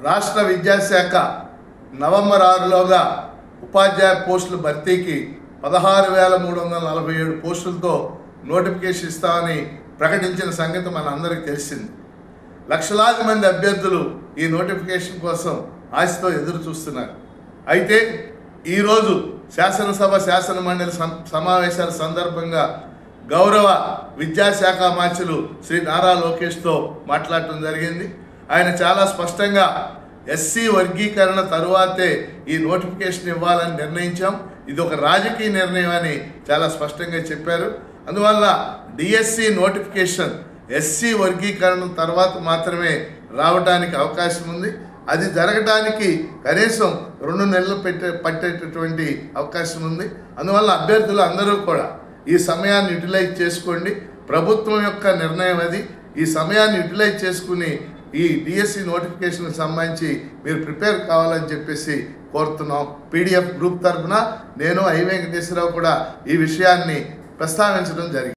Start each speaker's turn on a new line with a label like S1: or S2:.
S1: రాష్ట్ర విద్యాశాఖ నవంబర్ ఆరులోగా ఉపాధ్యాయ పోస్టుల భర్తీకి పదహారు వేల మూడు వందల నలభై ఏడు పోస్టులతో నోటిఫికేషన్ ఇస్తామని ప్రకటించిన సంగతి మన అందరికీ తెలిసింది లక్షలాది మంది అభ్యర్థులు ఈ నోటిఫికేషన్ కోసం ఆశతో ఎదురు చూస్తున్నారు అయితే ఈరోజు శాసనసభ శాసన మండలి సం- సమావేశాల సందర్భంగా గౌరవ విద్యాశాఖ మంత్రులు శ్రీ నారా లోకేష్తో మాట్లాడటం జరిగింది ఆయన చాలా స్పష్టంగా ఎస్సీ వర్గీకరణ తరువాతే ఈ నోటిఫికేషన్ ఇవ్వాలని నిర్ణయించాం ఇది ఒక రాజకీయ నిర్ణయం అని చాలా స్పష్టంగా చెప్పారు అందువల్ల డిఎస్సి నోటిఫికేషన్ ఎస్సీ వర్గీకరణ తర్వాత మాత్రమే రావడానికి అవకాశం ఉంది అది జరగడానికి కనీసం రెండు నెలలు పెట్టే పట్టేటటువంటి అవకాశం ఉంది అందువల్ల అభ్యర్థులు అందరూ కూడా ఈ సమయాన్ని యూటిలైజ్ చేసుకోండి ప్రభుత్వం యొక్క నిర్ణయం అది ఈ సమయాన్ని యూటిలైజ్ చేసుకుని ఈ డిఎస్సి నోటిఫికేషన్కి సంబంధించి మీరు ప్రిపేర్ కావాలని చెప్పేసి కోరుతున్నాం పీడిఎఫ్ గ్రూప్ తరఫున నేను ఐ వెంకటేశ్వరరావు కూడా ఈ విషయాన్ని ప్రస్తావించడం జరిగింది